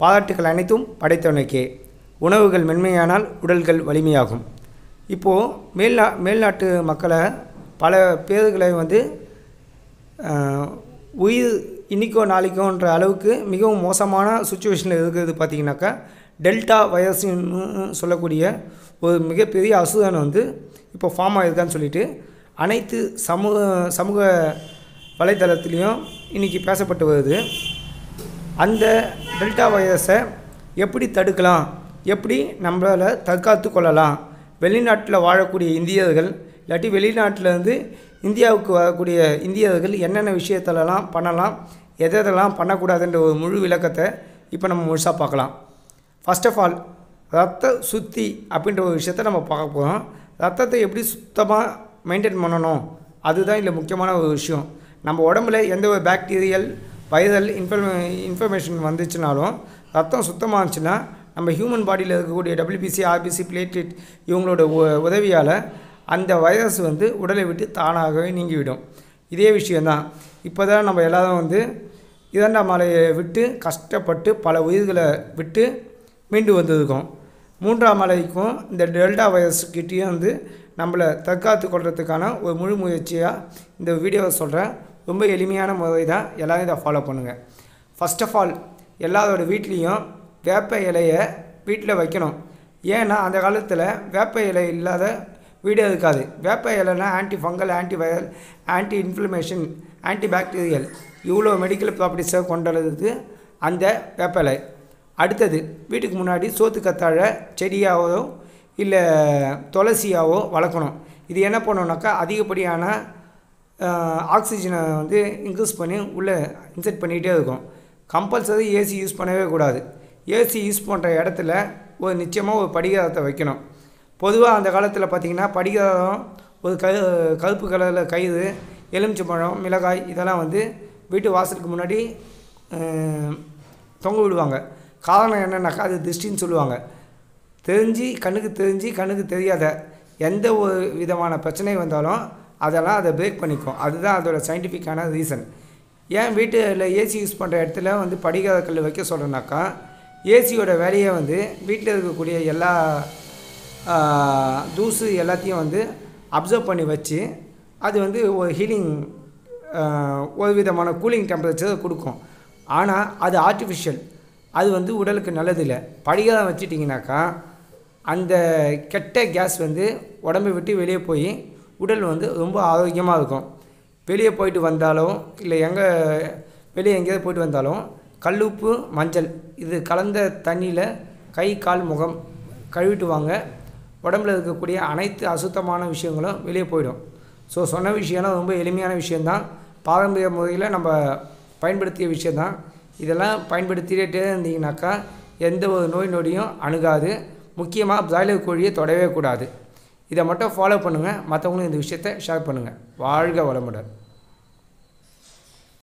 பாராட்டுகள் அனைத்தும் படைத்தவனுக்கே உணவுகள் மென்மையானால் உடல்கள் வலிமையாகும் இப்போது மேல்நா மேல்நாட்டு மக்களை பல பேர்களை வந்து ஆஹ், உயிர் இன்றைக்கோ நாளைக்கோன்ற அளவுக்கு மிகவும் மோசமான சுச்சுவேஷனில் இருக்கிறது பார்த்திங்கனாக்கா டெல்டா வைரஸ்னு சொல்லக்கூடிய ஒரு மிகப்பெரிய அசுதனை வந்து இப்போ ஃபார்ம் ஆகிருக்கான்னு சொல்லிட்டு அனைத்து சமூக சமூக வலைத்தளத்துலேயும் இன்றைக்கி பேசப்பட்டு வருது அந்த டெல்டா வைரஸை எப்படி தடுக்கலாம் எப்படி நம்மளால் தற்காத்து கொள்ளலாம் வெளிநாட்டில் வாழக்கூடிய இந்தியர்கள் இல்லாட்டி வெளிநாட்டில் இருந்து இந்தியாவுக்கு வரக்கூடிய இந்தியர்கள் என்னென்ன விஷயத்திலலாம் பண்ணலாம் எதை எதெல்லாம் பண்ணக்கூடாதுன்ற ஒரு முழு விளக்கத்தை இப்போ நம்ம முழுசாக பார்க்கலாம் ஃபர்ஸ்ட் ஆஃப் ஆல் ரத்த சுத்தி அப்படின்ற ஒரு விஷயத்தை நம்ம பார்க்க போகிறோம் ரத்தத்தை எப்படி சுத்தமாக மெயின்டைன் பண்ணணும் அதுதான் இதில் முக்கியமான ஒரு விஷயம் நம்ம உடம்புல எந்த ஒரு பாக்டீரியல் வைரல் இன்ஃபர்மே இன்ஃபர்மேஷன் வந்துச்சுனாலும் ரத்தம் சுத்தமாக இருந்துச்சுன்னா நம்ம ஹியூமன் பாடியில் இருக்கக்கூடிய டபிள்யூபிசி ஆர்பிசி பிளேட்லெட் இவங்களோட உ- உதவியால் அந்த வைரஸ் வந்து உடலை விட்டு தானாகவே நீங்கிவிடும் இதே விஷயந்தான் இப்போ தான் நம்ம எல்லாரும் வந்து இரண்டாம் மலையை விட்டு கஷ்டப்பட்டு பல உயிர்களை விட்டு மீண்டு வந்திருக்கோம் மூன்றாம் மலைக்கும் இந்த டெல்டா வைரஸ் கிட்டேயும் வந்து நம்மளை தற்காத்து கொள்றதுக்கான ஒரு முழு முயற்சியாக இந்த வீடியோவை சொல்கிறேன் ரொம்ப எளிமையான முறை தான் எல்லாரும் இதை ஃபாலோ பண்ணுங்கள் ஃபர்ஸ்ட் ஆஃப் ஆல் எல்லாரோட வீட்லேயும் வேப்ப இலையை வீட்டில் வைக்கணும் ஏன்னா அந்த காலத்தில் வேப்ப இலை இல்லாத வீடே இருக்காது வேப்ப இலைனா anti fungal anti viral anti inflammation anti bacterial இவ்வளோ மெடிக்கல் ப்ராப்பர்ட்டிஸை கொண்டுள்ளது அந்த வேப்ப இலை அடுத்தது வீட்டுக்கு முன்னாடி சோத்து கத்தாழை செடியாவோ இல்லை துளசியாவோ வளர்க்கணும் இது என்ன பண்ணணுன்னாக்கா அதிகப்படியான ஆக்சிஜனை வந்து இன்க்ரீஸ் பண்ணி உள்ளே இன்செர்ட் பண்ணிகிட்டே இருக்கும் கம்பல்சரி ஏசி யூஸ் பண்ணவே கூடாது ஏசி யூஸ் பண்ணுற இடத்துல ஒரு நிச்சயமாக ஒரு படிகாரத்தை வைக்கணும் பொதுவாக அந்த காலத்தில் பார்த்திங்கன்னா படிகாரம் ஒரு க கருப்பு கலரில் கயிறு எலுமிச்சம்பழம் மிளகாய் இதெல்லாம் வந்து வீட்டு வாசலுக்கு முன்னாடி அஹ், தொங்க விடுவாங்க காரணம் என்னன்னாக்கா அது திருஷ்டின்னு சொல்லுவாங்க தெரிஞ்சு கண்ணுக்கு தெரிஞ்சு கண்ணுக்கு தெரியாத எந்த ஒரு விதமான பிரச்சனை வந்தாலும் அதெல்லாம் அதை பிரேக் பண்ணிக்கும் அதுதான் அதோட சயின்டிஃபிக்கான ரீசன் ஏன் வீட்டில் ஏசி யூஸ் பண்ணுற இடத்துல வந்து படிகார கல் வைக்க சொல்கிறேன்னாக்கா ஏசியோட வேலையை வந்து வீட்டில் இருக்கக்கூடிய எல்லா ஆஹ், தூசு எல்லாத்தையும் வந்து அப்சர்வ் பண்ணி வச்சு அது வந்து ஒரு ஹீலிங் ஒரு விதமான கூலிங் டெம்பரேச்சர் கொடுக்கும் ஆனால் அது ஆர்டிஃபிஷியல் அது வந்து உடலுக்கு நல்லதில்லை படிகாரம் வச்சிட்டிங்கனாக்கா அந்த கெட்ட கேஸ் வந்து உடம்பை விட்டு வெளியே போய் உடல் வந்து ரொம்ப ஆரோக்கியமாக இருக்கும் வெளியே போயிட்டு வந்தாலும் இல்லை எங்கே வெளியே எங்கேயாவது போயிட்டு வந்தாலும் கல்லுப்பு மஞ்சள் இது கலந்த தண்ணியில் கை கால் முகம் கழுவிட்டு வாங்க உடம்புல இருக்கக்கூடிய அனைத்து அசுத்தமான விஷயங்களும் வெளியே போயிடும் ஸோ சொன்ன விஷயம்லாம் ரொம்ப எளிமையான விஷயந்தான் பாரம்பரிய முறையில் நம்ம பயன்படுத்திய விஷயந்தான் இதெல்லாம் பயன்படுத்திட்டே இருந்தீங்கனாக்கா எந்த ஒரு நோய் நொடியும் அணுகாது முக்கியமாக பிராய்லர் கோழியை தொடவே கூடாது இதை மட்டும் ஃபாலோ பண்ணுங்கள் மற்றவங்களும் இந்த விஷயத்தை ஷேர் பண்ணுங்கள் வாழ்க வளமுடன்